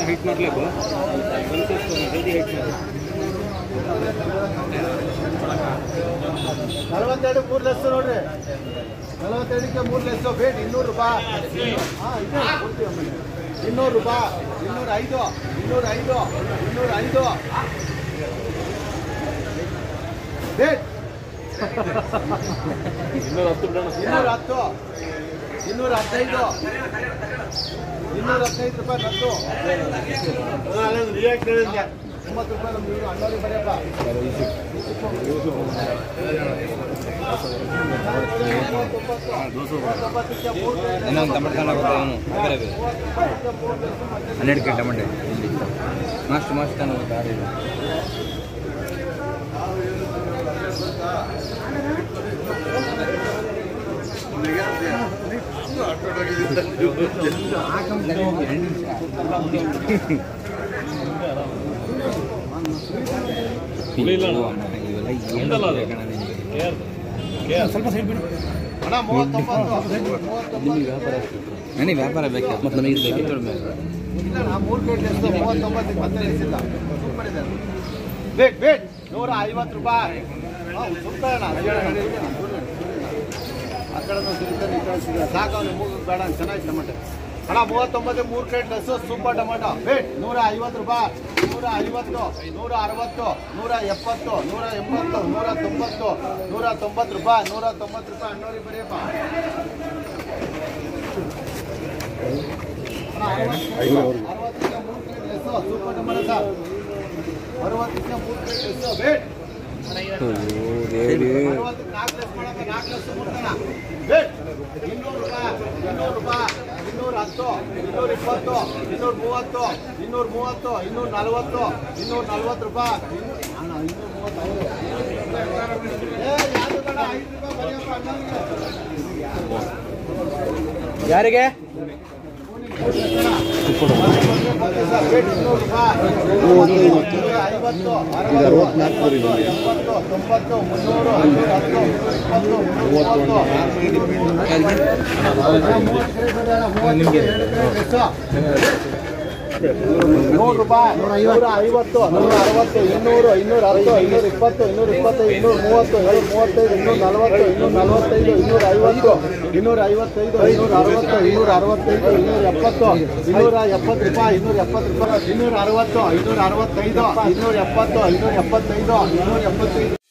Height ಮಾಡ್ಲೇಕು ನಲವತ್ತೆರಡು ಮೂರು ಲಕ್ಷ ನೋಡ್ರಿ ನಲವತ್ತೆರಡಕ್ಕೆ ಮೂರು ಲಕ್ಷ ಬೇಟ್ ಇನ್ನೂರು ರೂಪಾಯಿ ಹಾಂ ಇದೆ ಕೊಡ್ತೀವಿ ಆಮೇಲೆ. ಇನ್ನೂರು ರೂಪಾಯಿ ಇನ್ನೂರ ಐದು ಇನ್ನೂರ ಐದು ಇನ್ನೂರ ಐದು ಬೇಟ್ ಇನ್ನೂರ ಹತ್ತು ಬಿಡೋಣ ಇನ್ನೂರ ಹತ್ತು ಇನ್ನೂರ ಹದಿನೈದು ಇನ್ನೂರ ಹದಿನೈದು ರೂಪಾಯಿ ನತ್ತು ಒಂಬತ್ತು ರೂಪಾಯಿ ನಮ್ದು ಇವರು ಅಣ್ಣವ್ರಿಗೆ ಬರೆಯಪ್ಪ ತೊಂಬತ್ತಕ್ಕೆ ಮೂರು ಇನ್ನೊಂದು ಟಮಟೆ ಆಗುತ್ತೆ ಅವನು ಹನ್ನೆರಡು ಕೆ ಟಮಟೆ ಇಲ್ಲಿ ಮಸ್ತ್ ಮಸ್ತ್ ಅನ್ನೋದು ದಾರಿ ಇದೆ. ಇಲ್ಲ ಅಣ್ಣ. ಇವೆಲ್ಲ ಏನು ಒಂದಲ್ಲ ಅದು. ಬೇಕಣ್ಣ ನಿನಗೆ? ಸ್ವಲ್ಪ ಸೈಡ್ ಬಿಡಿ ಅಣ್ಣ ಮೂವತ್ತೊಂಬತ್ತು ಮೂವತ್ತೊಂಬತ್ತು ನನಗೆ ವ್ಯಾಪಾರ ಬೇಕು ಮತ್ತು ನಮಗೆ ಇದು ಬೇಕು ಇಲ್ಲ ನಾ ಮೂರು ಪ್ಲೇಟ್ ಎಷ್ಟು ಮೂವತ್ತೊಂಬತ್ತು ಇಪ್ಪತ್ತೈದು ಎಷ್ಟಿಲ್ಲ ಸೂಪರ್ ಇದೆ ಬೇಟ್ ಬೇಟ್ ನೂರ ಐವತ್ತು ರೂಪಾಯಿ ಹಾಂ ಸುತ್ತಾಣ ಆ ಕಡೆ ಸಿಗ್ತಾರೆ ಈ ಕಡೆ ಸಿಗ್ತಾರೆ ಸಾಕು ಅವ್ನು ಮೂಗು ಬೇಡ ಚೆನ್ನಾಗಿ ಟೊಮೆಟೊ ಅಣ್ಣ ಮೂವತ್ತೊಂಬತ್ತು ಮೂರು ಪ್ಲೇಟ್ ಡ್ರೆಸ್ಸು ಸೂಪರ್ ಟೊಮೆಟೊ ಬೇಟ್ ನೂರ ಐವತ್ತು ರೂಪಾಯಿ ನೂರ ಐವತ್ತು ನೂರ ಅರವತ್ತು ನೂರ ಎಪ್ಪತ್ತು ನೂರ ಎಂಬತ್ತು ನೂರ ತೊಂಬತ್ತು ನೂರ ತೊಂಬತ್ತು ರೂಪಾಯಿ ನೂರ ತೊಂಬತ್ತು ರೂಪಾಯಿ ಅಣ್ಣವ್ರಿಗೆ ಬರೆಯಪ್ಪ ಅರವತ್ತಕ್ಕೆ ಮೂರು plate dress super tomato sir ಅರವತ್ತಕ್ಕೆ ಮೂರು ಪ್ಲೇಟ್ ಡ್ರೆಸ್ಸು ಬೇಟ್ ಅರವತ್ತಕ್ಕೆ ನಾಲ್ಕು ಲಕ್ಷ ಮಾಡಕ್ಕೆ ನಾಲ್ಕು ಲಕ್ಷ ಕೊಡ್ತಾನ ಬೇಟ್ ಇನ್ನೂರು ರೂಪಾಯಿ ಇನ್ನೂರು ರೂಪಾಯಿ ಇನ್ನೂರ ಹತ್ತು ಇನ್ನೂರ ಇಪ್ಪತ್ತು ಇನ್ನೂರ ಮೂವತ್ತು ಇನ್ನೂರ ಮೂವತ್ತು ಇನ್ನೂರ ನಲ್ವತ್ತು ಇನ್ನೂರ ನಲ್ವತ್ತು ರೂಪಾಯಿ ಅಣ್ಣ ಇನ್ನೂರ ಮೂವತ್ತೈದು ಏ ಯಾರು ಬೇಡ ಐದು ರೂಪಾಯಿ ಬರೆಯಪ್ಪ ಅಣ್ಣನಿಗೆ ಯಾರಿಗೆ ನೂರು ರೂಪಾಯಿ ನೂರ ಐವತ್ತು ನೂರ ಅರವತ್ತು ಇನ್ನೂರು ಇನ್ನೂರ ಹತ್ತು ಇನ್ನೂರ ಇಪ್ಪತ್ತು ಇನ್ನೂರ ಇಪ್ಪತ್ತೈದು ಇನ್ನೂರ ಮೂವತ್ತು ಏಳು ಮೂವತ್ತೈದು ಇನ್ನೂರ ನಲವತ್ತು ಇನ್ನೂರ ನಲವತ್ತೈದು ಇನ್ನೂರ ಐವತ್ತು ಇನ್ನೂರ ಐವತ್ತೈದು ಇನ್ನೂರ ಅರವತ್ತು ಇನ್ನೂರ ಅರವತ್ತೈದು ಇನ್ನೂರ ಎಪ್ಪತ್ತು ಇನ್ನೂರ ಎಪ್ಪತ್ತು ರೂಪಾಯಿ ಇನ್ನೂರ ಎಪ್ಪತ್ತು ರೂಪಾಯಿ ಇನ್ನೂರ ಅರವತ್ತು ಇನ್ನೂರ ಅರವತ್ತೈದು ಇನ್ನೂರ ಎಪ್ಪತ್ತು ಇನ್ನೂರ ಎಪ್ಪತ್ತೈದು ಇನ್ನೂರ ಎಪ್ಪತ್ತೈದು